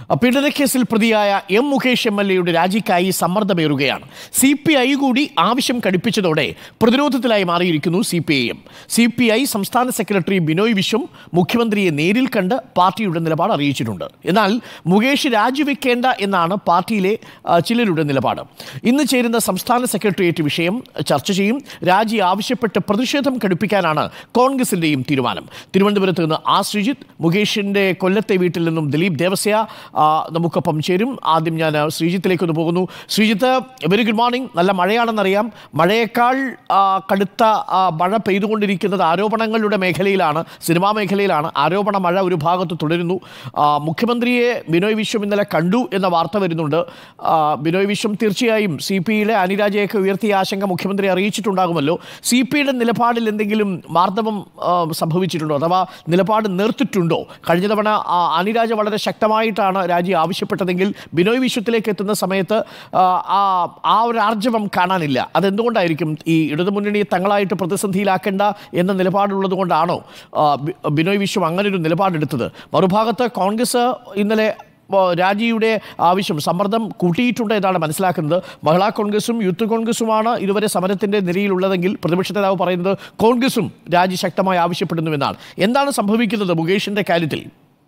പീഡനക്കേസിൽ പ്രതിയായ M Mukesh M L എയുടെ രാജിക്കായി സമ്മർദ്ദമേറുകയാണ് സി പി ഐ കൂടി ആവശ്യം കടുപ്പിച്ചതോടെ പ്രതിരോധത്തിലായി മാറിയിരിക്കുന്നു C P I M C P I സംസ്ഥാന സെക്രട്ടറി ബിനോയ് വിശ്വം മുഖ്യമന്ത്രിയെ നേരിൽ കണ്ട് പാർട്ടിയുടെ നിലപാട് അറിയിച്ചിട്ടുണ്ട് എന്നാൽ മുകേഷ് രാജിവെക്കേണ്ട എന്നാണ് പാർട്ടിയിലെ ആ, ചിലരുടെ നിലപാട് ഇന്ന് ചേരുന്ന സംസ്ഥാന സെക്രട്ടേറിയറ്റ് വിഷയം ചർച്ച ചെയ്യും രാജി ആവശ്യപ്പെട്ട് പ്രതിഷേധം കടുപ്പിക്കാനാണ് കോൺഗ്രസിന്റെയും തീരുമാനം തിരുവനന്തപുരത്ത് നിന്ന് ആ ശ്രീജിത്ത് മുകേഷിന്റെ കൊല്ലത്തെ വീട്ടിൽ നിന്നും ദിലീപ് ദേവസ്യ ആ, നമുക്കൊപ്പം ചേരും ആദ്യം ഞാൻ ശ്രീജിത്തിലേക്ക് ഒന്ന് പോകുന്നു ശ്രീജിത്ത് വെരി ഗുഡ് മോർണിംഗ് നല്ല മഴയാണെന്നറിയാം മഴയേക്കാൾ ആ, കടുത്ത ആ, മഴ പെയ്തുകൊണ്ടിരിക്കുന്നത് ആരോപണങ്ങളുടെ മേഖലയിലാണ് സിനിമാ മേഖലയിലാണ് ആരോപണ മഴ ഒരു ഭാഗത്ത് തുടരുന്നു ആ, മുഖ്യമന്ത്രിയെ ബിനോയ് വിശ്വം ഇന്നലെ കണ്ടു എന്ന വാർത്ത വരുന്നുണ്ട് ആ, ബിനോയ് വിശ്വം തീർച്ചയായും സി പി യിലെ അനിരാജയൊക്കെ ഉയർത്തിയ ആശങ്ക മുഖ്യമന്ത്രി അറിയിച്ചിട്ടുണ്ടാകുമല്ലോ സി പി യുടെ നിലപാടിൽ എന്തെങ്കിലും മാർദ്ദവം ആ, സംഭവിച്ചിട്ടുണ്ടോ അഥവാ നിലപാട് നേർത്തിട്ടുണ്ടോ കഴിഞ്ഞ തവണ ആ, അനിരാജ വളരെ ശക്തമായിട്ടാണ് രാജി ആവശ്യപ്പെട്ടതെങ്കിൽ ബിനോയ് വിശ്വത്തിലേക്ക് എത്തുന്ന സമയത്ത് ആ, ആ ആ ഒരു ആർജവം കാണാനില്ല അതെന്തുകൊണ്ടായിരിക്കും ഈ ഇടതുമുന്നണിയെ തങ്ങളായിട്ട് പ്രതിസന്ധിയിലാക്കേണ്ട എന്ന നിലപാടുള്ളത് കൊണ്ടാണോ ആ, ബി- ബിനോയ് വിശ്വം അങ്ങനെ ഒരു നിലപാടെടുത്തത് മറുഭാഗത്ത് കോൺഗ്രസ് ഇന്നലെ ആ, രാജിയുടെ ആവശ്യം സമ്മർദ്ദം കൂട്ടിയിട്ടുണ്ട് എന്നാണ് മനസ്സിലാക്കുന്നത് മഹിളാ കോൺഗ്രസും യൂത്ത് കോൺഗ്രസുമാണ് ഇതുവരെ സമരത്തിന്റെ നിരയിലുള്ളതെങ്കിൽ പ്രതിപക്ഷ നേതാവ് പറയുന്നത് കോൺഗ്രസും രാജി ശക്തമായി ആവശ്യപ്പെടുന്നുവെന്നാണ് എന്താണ് സംഭവിക്കുന്നത് മുകേഷിന്റെ കാര്യത്തിൽ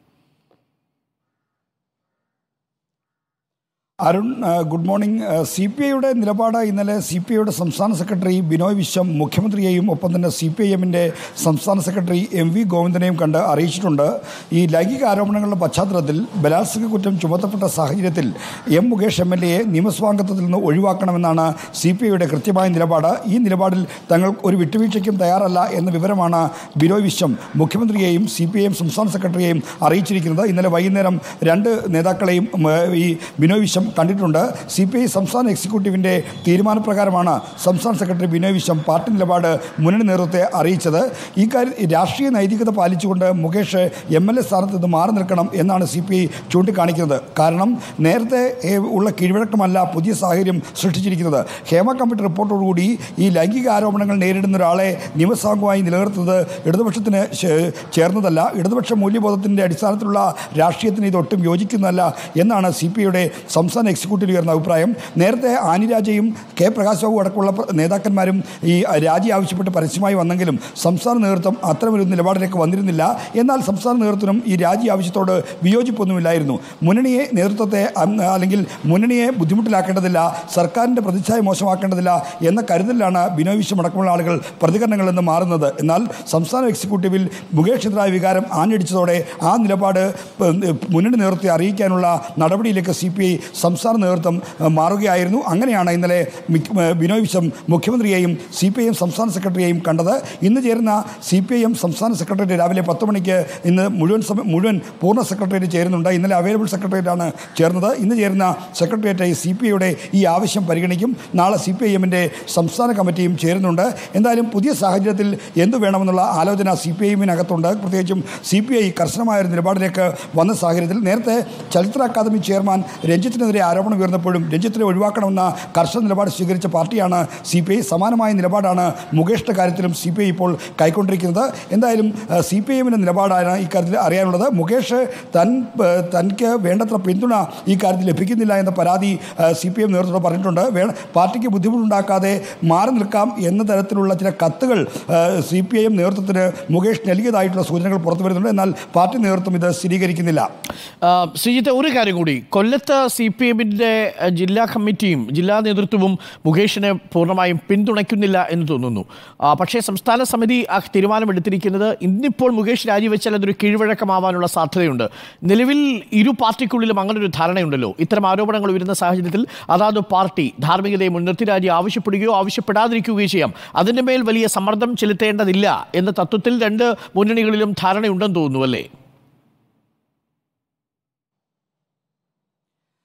അരുൺ ആ, ഗുഡ് മോർണിംഗ് സി പി ഐയുടെ നിലപാട് ഇന്നലെ സി പി ഐയുടെ സംസ്ഥാന സെക്രട്ടറി ബിനോയ് വിശ്വം മുഖ്യമന്ത്രിയെയും ഒപ്പം തന്നെ സി പി ഐ എമ്മിൻ്റെ സംസ്ഥാന സെക്രട്ടറി എം വി ഗോവിന്ദനെയും കണ്ട് അറിയിച്ചിട്ടുണ്ട് ഈ ലൈംഗിക ആരോപണങ്ങളുടെ പശ്ചാത്തലത്തിൽ ബലാത്സംഗ കുറ്റം ചുമത്തപ്പെട്ട സാഹചര്യത്തിൽ എം മുകേഷ് എം എൽ എയെ നിയമസഭാംഗത്വത്തിൽ നിന്ന് ഒഴിവാക്കണമെന്നാണ് സി പി ഐയുടെ കൃത്യമായ നിലപാട് ഈ നിലപാടിൽ തങ്ങൾ ഒരു വിട്ടുവീഴ്ചയ്ക്കും തയ്യാറല്ല എന്ന വിവരമാണ് ബിനോയ് വിശ്വം മുഖ്യമന്ത്രിയെയും സി പി ഐ എം സംസ്ഥാന സെക്രട്ടറിയെയും അറിയിച്ചിരിക്കുന്നത് ഇന്നലെ വൈകുന്നേരം രണ്ട് നേതാക്കളെയും ഉം, ഈ ബിനോയ് വിശ്വം കണ്ടിട്ടുണ്ട് സി പി ഐ സംസ്ഥാന എക്സിക്യൂട്ടീവിൻ്റെ തീരുമാനപ്രകാരമാണ് സംസ്ഥാന സെക്രട്ടറി ബിനോയ് വിശ്വം പാർട്ടി നിലപാട് മുന്നണി നേതൃത്വത്തെ അറിയിച്ചത് ഈ കാര്യം രാഷ്ട്രീയ നൈതികത പാലിച്ചുകൊണ്ട് മുകേഷ് എം എൽ എ സ്ഥാനത്ത് നിന്ന് മാറി നിൽക്കണം എന്നാണ് സി പി ഐ ചൂണ്ടിക്കാണിക്കുന്നത് കാരണം നേരത്തെ ഏ, ഉള്ള കീഴ്വഴക്കമല്ല പുതിയ സാഹചര്യം സൃഷ്ടിച്ചിരിക്കുന്നത് ഹേമ കമ്മിറ്റി റിപ്പോർട്ടോടുകൂടി ഈ ലൈംഗിക ആരോപണങ്ങൾ നേരിടുന്ന ഒരാളെ നിയമസാംഗമായി നിലനിർത്തുന്നത് ഇടതുപക്ഷത്തിന് ശേ- ചേർന്നതല്ല ഇടതുപക്ഷ മൂല്യബോധത്തിൻ്റെ അടിസ്ഥാനത്തിലുള്ള രാഷ്ട്രീയത്തിന് ഇത് ഒട്ടും യോജിക്കുന്നതല്ല എന്നാണ് സി പി ഐയുടെ സംസ്ഥാന എക്സിക്യൂട്ടീവ് ഉയർന്ന അഭിപ്രായം നേരത്തെ ആനിരാജയും കെ പ്രകാശ് ബാബു അടക്കമുള്ള പ്ര- നേതാക്കന്മാരും ഈ രാജി ആവശ്യപ്പെട്ട് പരസ്യമായി വന്നെങ്കിലും സംസ്ഥാന നേതൃത്വം അത്തരമൊരു നിലപാടിലേക്ക് വന്നിരുന്നില്ല എന്നാൽ സംസ്ഥാന നേതൃത്വം ഈ രാജി ആവശ്യത്തോട് വിയോജിപ്പൊന്നുമില്ലായിരുന്നു മുന്നണിയെ നേതൃത്വത്തെ അന്ന് അല്ലെങ്കിൽ മുന്നണിയെ ബുദ്ധിമുട്ടിലാക്കേണ്ടതില്ല സർക്കാരിൻ്റെ പ്രതിച്ഛായ മോശമാക്കേണ്ടതില്ല എന്ന കരുതലിലാണ് ബിനോയ് വിശ്വം അടക്കമുള്ള ആളുകൾ പ്രതികരണങ്ങളിൽ നിന്ന് മാറുന്നത് എന്നാൽ സംസ്ഥാന എക്സിക്യൂട്ടീവിൽ മുകേഷിനെതിരായ വികാരം ആഞ്ഞടിച്ചതോടെ ആ നിലപാട് ഏഹ്, മുന്നണി നേതൃത്വത്തെ അറിയിക്കാനുള്ള നടപടിയിലേക്ക് സി പി ഐ സംസ്ഥാന നേതൃത്വം ഏഹ്, മാറുകയായിരുന്നു അങ്ങനെയാണ് ഇന്നലെ മിക്- ഏഹ്, ബിനോയ് വിശ്വം മുഖ്യമന്ത്രിയെയും സി പി ഐ എം സംസ്ഥാന സെക്രട്ടറിയെയും കണ്ടത് ഇന്ന് ചേരുന്ന സി പി ഐ എം സംസ്ഥാന സെക്രട്ടറി രാവിലെ പത്ത് മണിക്ക് ഇന്ന് മുഴുവൻ സമ മുഴുവൻ പൂർണ്ണ സെക്രട്ടേറിയറ്റ് ചേരുന്നുണ്ട് ഇന്നലെ അവൈലബിൾ സെക്രട്ടേറിയറ്റാണ് ചേർന്നത് ഇന്ന് ചേരുന്ന സെക്രട്ടേറിയറ്റ് സി പി ഐയുടെ ഈ ആവശ്യം പരിഗണിക്കും നാളെ സി പി ഐ എമ്മിൻ്റെ സംസ്ഥാന കമ്മിറ്റിയും ചേരുന്നുണ്ട് എന്തായാലും പുതിയ സാഹചര്യത്തിൽ എന്തു വേണമെന്നുള്ള ആലോചന സി പി ഐ എമ്മിനകത്തുണ്ട് പ്രത്യേകിച്ചും സി പി ഐ കർശനമായ ഒരു നിലപാടിലേക്ക് വന്ന സാഹചര്യത്തിൽ നേരത്തെ ചരിത്ര അക്കാദമി ചെയർമാൻ രഞ്ജിത്തിനെതിരെ ആരോപണം ഉയർന്നപ്പോഴും രഞ്ജിത്തിനെ ഒഴിവാക്കണമെന്ന കർശന നിലപാട് സ്വീകരിച്ച പാർട്ടിയാണ് സി പി ഐ സമാനമായ നിലപാടാണ് മുകേഷിൻ്റെ കാര്യത്തിലും സി പി ഐ ഇപ്പോൾ കൈക്കൊണ്ടിരിക്കുന്നത് എന്തായാലും സി പി ഐ എമ്മിൻ്റെ നിലപാടാണ് ഇക്കാര്യത്തിൽ അറിയാനുള്ളത് മുകേഷ് തൻ ഏഹ്, തനിക്ക് വേണ്ടത്ര പിന്തുണ ഈ കാര്യത്തിൽ ലഭിക്കുന്നില്ല എന്ന പരാതി സി പി എം നേതൃത്വം പറഞ്ഞിട്ടുണ്ട് വേ പാർട്ടിക്ക് ബുദ്ധിമുട്ടുണ്ടാക്കാതെ മാറി നിൽക്കാം എന്ന തരത്തിലുള്ള ചില കത്തുകൾ സി പി ഐ എം നേതൃത്വത്തിന് മുകേഷ് നൽകിയതായിട്ടുള്ള സൂചനകൾ പുറത്തു വരുന്നുണ്ട് എന്നാൽ പാർട്ടി നേതൃത്വം ഇത് സ്ഥിരീകരിക്കുന്നില്ല ആ, ശ്രീജിത്ത് ഒരു കാര്യം കൂടി കൊല്ലത്ത് സി പി എമ്മിൻ്റെ ജില്ലാ കമ്മിറ്റിയും ജില്ലാ നേതൃത്വവും മുകേഷിനെ പൂർണ്ണമായും പിന്തുണയ്ക്കുന്നില്ല എന്ന് തോന്നുന്നു ആ, പക്ഷേ സംസ്ഥാന സമിതി ആ തീരുമാനമെടുത്തിരിക്കുന്നത് ഇന്നിപ്പോൾ മുകേഷ് രാജിവെച്ചാൽ അതൊരു കീഴ്വഴക്കമാവാനുള്ള സാധ്യതയുണ്ട് നിലവിൽ ഇരു പാർട്ടിക്കുള്ളിലും അങ്ങനെ ഒരു ധാരണയുണ്ടല്ലോ ഇത്തരം ആരോപണങ്ങൾ വരുന്ന സാഹചര്യത്തിൽ അതാത് പാർട്ടി ധാർമ്മികതയെ മുൻനിർത്തി രാജി ആവശ്യപ്പെടുകയോ ആവശ്യപ്പെടാതിരിക്കുകയോ ചെയ്യാം അതിൻ്റെ മേൽ വലിയ സമ്മർദ്ദം ചെലുത്തേണ്ടതില്ല എന്ന തത്വത്തിൽ രണ്ട് മുന്നണികളിലും ധാരണയുണ്ടെന്ന് തോന്നുന്നു അല്ലേ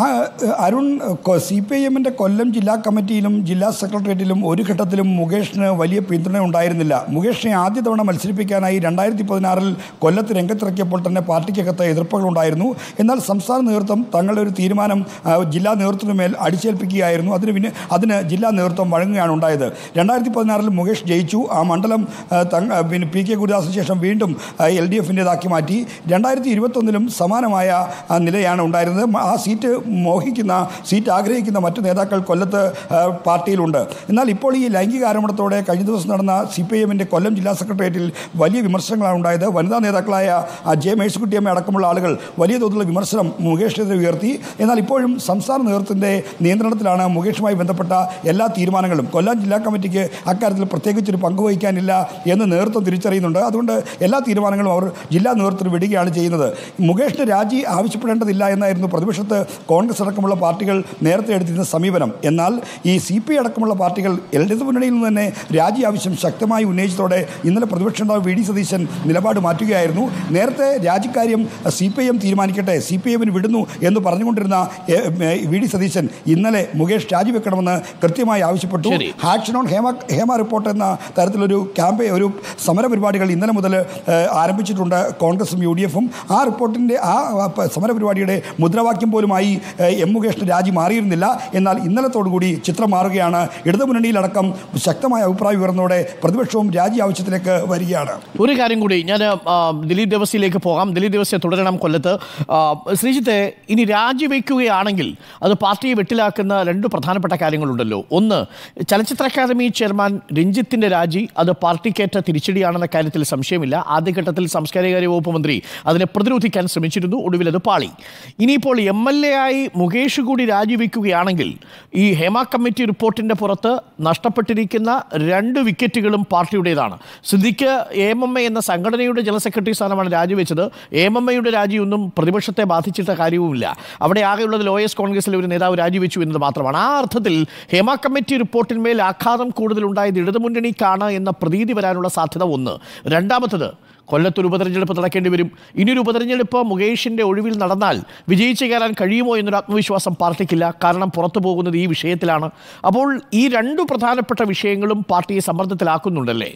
ആ, അരുൺ സി പി ഐ എമ്മിൻ്റെ കൊല്ലം ജില്ലാ കമ്മിറ്റിയിലും ജില്ലാ സെക്രട്ടേറിയറ്റിലും ഒരു ഘട്ടത്തിലും മുകേഷിന് വലിയ പിന്തുണ ഉണ്ടായിരുന്നില്ല മുകേഷിനെ ആദ്യ തവണ മത്സരിപ്പിക്കാനായി രണ്ടായിരത്തി പതിനാറിൽ കൊല്ലത്ത് രംഗത്തിറക്കിയപ്പോൾ തന്നെ പാർട്ടിക്കകത്ത് എതിർപ്പുകളുണ്ടായിരുന്നു എന്നാൽ സംസ്ഥാന നേതൃത്വം തങ്ങളുടെ ഒരു തീരുമാനം ആ, ജില്ലാ നേതൃത്വത്തിന് മേൽ അടിച്ചേൽപ്പിക്കുകയായിരുന്നു അതിന് പിന്നെ അതിന് ജില്ലാ നേതൃത്വം വഴങ്ങുകയാണ് ഉണ്ടായത് രണ്ടായിരത്തി പതിനാറിൽ മുകേഷ് ജയിച്ചു ആ മണ്ഡലം ആ, തങ്- ആ, പിന്നെ പി കെ ഗുരുദാസിന് ശേഷം വീണ്ടും എൽ ഡി എഫിൻ്റെതാക്കി മാറ്റി രണ്ടായിരത്തി ഇരുപത്തൊന്നിലും സമാനമായ ആ, നിലയാണ് ഉണ്ടായിരുന്നത് മ- ആ സീറ്റ് മോഹിക്കുന്ന സീറ്റ് ആഗ്രഹിക്കുന്ന മറ്റു നേതാക്കൾ കൊല്ലത്ത് ആ, പാർട്ടിയിലുണ്ട് എന്നാൽ ഇപ്പോൾ ഈ ലൈംഗിക ആരോപണത്തോടെ കഴിഞ്ഞ ദിവസം നടന്ന സി പി എമ്മിൻ്റെ കൊല്ലം ജില്ലാ സെക്രട്ടേറിയറ്റിൽ വലിയ വിമർശനങ്ങളാണ് ഉണ്ടായത് വനിതാ നേതാക്കളായ ആ, ജെ മേഴ്സിക്കുട്ടിയമ്മ അടക്കമുള്ള ആളുകൾ വലിയ തോതിലുള്ള വിമർശനം മുകേഷിനെതിരെ ഉയർത്തി എന്നാൽ ഇപ്പോഴും സംസ്ഥാന നേതൃത്വത്തിൻ്റെ നിയന്ത്രണത്തിലാണ് മുകേഷുമായി ബന്ധപ്പെട്ട എല്ലാ തീരുമാനങ്ങളും കൊല്ലം ജില്ലാ കമ്മിറ്റിക്ക് അക്കാര്യത്തിൽ പ്രത്യേകിച്ചൊരു പങ്കുവഹിക്കാനില്ല എന്ന് നേതൃത്വം തിരിച്ചറിയുന്നുണ്ട് അതുകൊണ്ട് എല്ലാ തീരുമാനങ്ങളും അവർ ജില്ലാ നേതൃത്വത്തിന് വിടുകയാണ് ചെയ്യുന്നത് മുകേഷിന് രാജി ആവശ്യപ്പെടേണ്ടതില്ല എന്നായിരുന്നു പ്രതിപക്ഷത്ത് കോൺഗ്രസ് അടക്കമുള്ള പാർട്ടികൾ നേരത്തെ എടുത്തിരുന്ന സമീപനം എന്നാൽ ഈ സി പി അടക്കമുള്ള പാർട്ടികൾ എൽ ഡി എഫ് മുന്നണിയിൽ നിന്ന് തന്നെ രാജി ആവശ്യം ശക്തമായി ഉന്നയിച്ചതോടെ ഇന്നലെ പ്രതിപക്ഷ നേതാവ് വി ഡി സതീശൻ നിലപാട് മാറ്റുകയായിരുന്നു നേരത്തെ രാജിക്കാര്യം സി പി ഐ എം തീരുമാനിക്കട്ടെ സി പി എമ്മിന് വിടുന്നു എന്ന് പറഞ്ഞുകൊണ്ടിരുന്ന എ, എ, വി ഡി സതീശൻ ഇന്നലെ മുകേഷ് രാജിവെക്കണമെന്ന് കൃത്യമായി ആവശ്യപ്പെട്ടു ശരി. Action on Hema Hema report എന്ന തരത്തിലൊരു ക്യാമ്പ് ഒരു സമര പരിപാടികൾ ഇന്നലെ മുതൽ ഏഹ്, ആരംഭിച്ചിട്ടുണ്ട് കോൺഗ്രസും യു ഡി എഫും ആ റിപ്പോർട്ടിൻ്റെ ആ ആ, പ- സമര പരിപാടിയുടെ മുദ്രാവാക്യം പോലുമായി ഏഹ്, എം മുകേഷിന് രാജി മാറിയിരുന്നില്ല എന്നാൽ ഇന്നലത്തോടുകൂടി ചിത്രം മാറുകയാണ് ഇടതുമുന്നണിയിലടക്കം ശക്തമായ അഭിപ്രായം ഉയർന്നതോടെ പ്രതിപക്ഷവും രാജി ആവശ്യത്തിലേക്ക് വരികയാണ് ഒരു കാര്യം കൂടി ഞാൻ ആ, ദിലീപ് ദേവസ്യയിലേക്ക് പോകാം ദിലീപ് ദേവസ്യ തുടരണം കൊല്ലത്ത് ആ, ശ്രീജിത്തെ ഇനി രാജിവെക്കുകയാണെങ്കിൽ അത് പാർട്ടിയെ വെട്ടിലാക്കുന്ന രണ്ട് പ്രധാനപ്പെട്ട കാര്യങ്ങളുണ്ടല്ലോ ഒന്ന് ചലച്ചിത്ര അക്കാദമി ചെയർമാൻ രഞ്ജിത്തിന്റെ രാജി അത് പാർട്ടിക്കേറ്റ തിരിച്ചടിയാണെന്ന കാര്യത്തിൽ സംശയമില്ല ആദ്യഘട്ടത്തിൽ സാംസ്കാരിക വകുപ്പ് മന്ത്രി അതിനെ പ്രതിരോധിക്കാൻ ശ്രമിച്ചിരുന്നു ഒടുവിൽ അത് പാളി ഇനിയിപ്പോൾ എം എൽ എ ആയി മുകേഷ് കൂടി രാജിവെക്കുകയാണെങ്കിൽ ഈ ഹേമ കമ്മിറ്റി റിപ്പോർട്ടിന്റെ പുറത്ത് നഷ്ടപ്പെട്ടിരിക്കുന്ന രണ്ട് വിക്കറ്റുകളും പാർട്ടിയുടേതാണ് സിദ്ദിഖ് എം എം എ എന്ന സംഘടനയുടെ ജനറൽ സെക്രട്ടറി സ്ഥാനമാണ് രാജിവെച്ചത് എം എം എയുടെ രാജിയൊന്നും പ്രതിപക്ഷത്തെ ബാധിച്ചിട്ട കാര്യവുമില്ല അവിടെ ആകെയുള്ളത് ലോയേഴ്സ് കോൺഗ്രസിലെ ഒരു നേതാവ് രാജിവെച്ചു എന്നത് മാത്രമാണ് ആ അർത്ഥത്തിൽ ഹേമ കമ്മിറ്റി റിപ്പോർട്ടിന്മേൽ ആഘാതം കൂടുതലുണ്ടായത് ഇടതുമുന്നണിക്കാണ് എന്ന പ്രതീതി വരാനുള്ള സാധ്യത ഒന്ന് രണ്ടാമത്തത് കൊല്ലത്തൊരു ഉപതെരഞ്ഞെടുപ്പ് നടക്കേണ്ടി വരും ഇനിയൊരു ഉപതെരഞ്ഞെടുപ്പ് മുകേഷിന്റെ ഒഴിവിൽ നടന്നാൽ വിജയിച്ചു കയറാൻ കഴിയുമോ എന്നൊരു ആത്മവിശ്വാസം പാർട്ടിക്കില്ല കാരണം പുറത്തു പോകുന്നത് ഈ വിഷയത്തിലാണ് അപ്പോൾ ഈ രണ്ടു പ്രധാനപ്പെട്ട വിഷയങ്ങളും പാർട്ടിയെ സമ്മർദ്ദത്തിലാക്കുന്നുണ്ടല്ലേ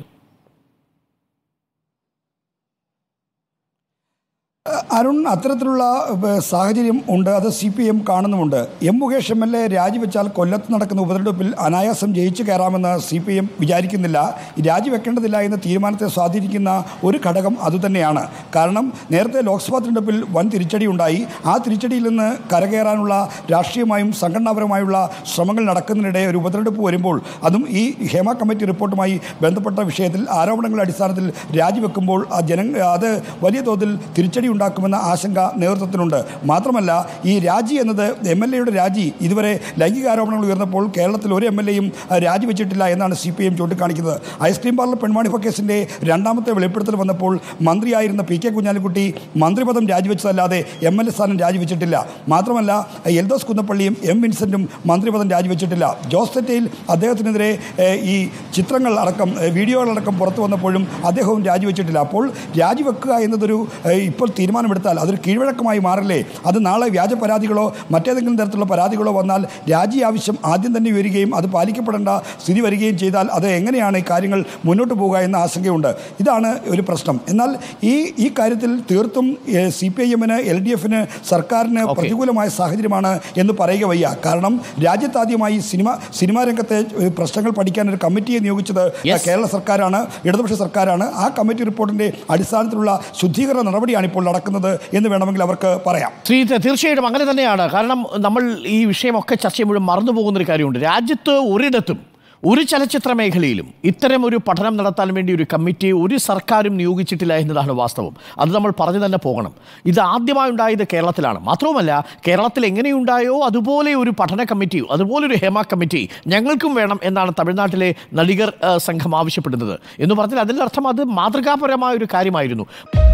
അരുൺ അത്തരത്തിലുള്ള ഏഹ്, സാഹചര്യം ഉണ്ട് അത് സി പി എം കാണുന്നുമുണ്ട് M Mukesh M L A രാജിവെച്ചാൽ കൊല്ലത്ത് നടക്കുന്ന ഉപതെരഞ്ഞെടുപ്പിൽ അനായാസം ജയിച്ചു കയറാമെന്ന് സി പി എം വിചാരിക്കുന്നില്ല രാജിവെക്കേണ്ടതില്ല എന്ന തീരുമാനത്തെ സ്വാധീനിക്കുന്ന ഒരു ഘടകം അതുതന്നെയാണ് കാരണം നേരത്തെ ലോക്സഭാ തിരഞ്ഞെടുപ്പിൽ വൻ തിരിച്ചടി ഉണ്ടായി ആ തിരിച്ചടിയിൽ നിന്ന് കരകയറാനുള്ള രാഷ്ട്രീയമായും സംഘടനാപരമായുള്ള ശ്രമങ്ങൾ നടക്കുന്നതിനിടെ ഒരു ഉപതെരഞ്ഞെടുപ്പ് വരുമ്പോൾ അതും ഈ ഹേമ കമ്മിറ്റി റിപ്പോർട്ടുമായി ബന്ധപ്പെട്ട വിഷയത്തിൽ ആരോപണങ്ങളുടെ അടിസ്ഥാനത്തിൽ രാജിവെക്കുമ്പോൾ ആ ജന അത് വലിയ തോതിൽ തിരിച്ചടി ഉണ്ടാക്കുമെന്ന ആശങ്ക നേതൃത്വത്തിനുണ്ട് മാത്രമല്ല ഈ രാജി എന്നത് എം എൽ എയുടെ രാജി ഇതുവരെ ലൈംഗിക ആരോപണങ്ങൾ ഉയർന്നപ്പോൾ കേരളത്തിൽ ഒരു എം എൽ എയും രാജിവെച്ചിട്ടില്ല എന്നാണ് സി പി എം ചൂണ്ടിക്കാണിക്കുന്നത് ഐസ്ക്രീം പാർലർ പെൺവാണിഭ കേസിൻ്റെ രണ്ടാമത്തെ വെളിപ്പെടുത്തൽ വന്നപ്പോൾ മന്ത്രിയായിരുന്ന പി കെ കുഞ്ഞാലിക്കുട്ടി മന്ത്രിപദം രാജിവെച്ചതല്ലാതെ എം എൽ എ സ്ഥാനം രാജിവെച്ചിട്ടില്ല മാത്രമല്ല എൽദോസ് കുന്നപ്പള്ളിയും എം വിൻസെൻറ്റും മന്ത്രിപദം രാജിവെച്ചിട്ടില്ല ജോസ് തെറ്റയിൽ അദ്ദേഹത്തിനെതിരെ ഏഹ്, ഈ ചിത്രങ്ങൾ അടക്കം ഏഹ്, വീഡിയോകളടക്കം പുറത്തു വന്നപ്പോഴും അദ്ദേഹവും രാജിവെച്ചിട്ടില്ല അപ്പോൾ രാജിവെക്കുക എന്നതൊരു ഏഹ്, ഇപ്പോൾ തീരുമാനമെടുത്താൽ അതൊരു കീഴ്വഴക്കമായി മാറില്ലേ അത് നാളെ വ്യാജ പരാതികളോ മറ്റേതെങ്കിലും തരത്തിലുള്ള പരാതികളോ വന്നാൽ രാജി ആവശ്യം ആദ്യം തന്നെ ഉയരുകയും അത് പാലിക്കപ്പെടേണ്ട സ്ഥിതി വരികയും ചെയ്താൽ അത് എങ്ങനെയാണ് ഈ കാര്യങ്ങൾ മുന്നോട്ട് പോകുക എന്ന ആശങ്കയുണ്ട് ഇതാണ് ഒരു പ്രശ്നം എന്നാൽ ഈ ഈ കാര്യത്തിൽ തീർത്തും സി പി ഐ എമ്മിന് എൽ ഡി എഫിന് സർക്കാരിന് Okay. പ്രതികൂലമായ സാഹചര്യമാണ് എന്ന് പറയുക വയ്യ കാരണം രാജ്യത്താദ്യമായി സിനിമ സിനിമാ രംഗത്തെ ഏഹ്, പ്രശ്നങ്ങൾ പഠിക്കാൻ ഒരു കമ്മിറ്റിയെ നിയോഗിച്ചത് Yes. കേരള സർക്കാരാണ് ഇടതുപക്ഷ സർക്കാരാണ് ആ കമ്മിറ്റി റിപ്പോർട്ടിന്റെ അടിസ്ഥാനത്തിലുള്ള ശുദ്ധീകരണ നടപടിയാണ് ഇപ്പോൾ നടക്കുന്നത് എന്ന് വേണമെങ്കിൽ അവർക്ക് പറയാം ശ്രീ തീർച്ചയായിട്ടും അങ്ങനെ തന്നെയാണ് കാരണം നമ്മൾ ഈ വിഷയമൊക്കെ ചർച്ച ചെയ്യുമ്പോഴും മറന്നു പോകുന്നൊരു കാര്യമുണ്ട് രാജ്യത്ത് ഒരിടത്തും ഒരു ചലച്ചിത്ര മേഖലയിലും ഇത്തരം ഒരു പഠനം നടത്താൻ വേണ്ടി ഒരു കമ്മിറ്റി ഒരു സർക്കാരും നിയോഗിച്ചിട്ടില്ല എന്നതാണ് വാസ്തവം അത് നമ്മൾ പറഞ്ഞു തന്നെ പോകണം ഇത് ആദ്യമായി ഉണ്ടായത് കേരളത്തിലാണ് മാത്രവുമല്ല കേരളത്തിൽ എങ്ങനെയുണ്ടായോ അതുപോലെ ഒരു പഠന കമ്മിറ്റിയോ അതുപോലെ ഒരു ഹേമ കമ്മിറ്റി ഞങ്ങൾക്കും വേണം എന്നാണ് തമിഴ്നാട്ടിലെ നടികർ ആ, സംഘം ആവശ്യപ്പെടുന്നത് എന്ന് പറഞ്ഞാൽ അതിൻ്റെ അർത്ഥം അത് മാതൃകാപരമായ ഒരു കാര്യമായിരുന്നു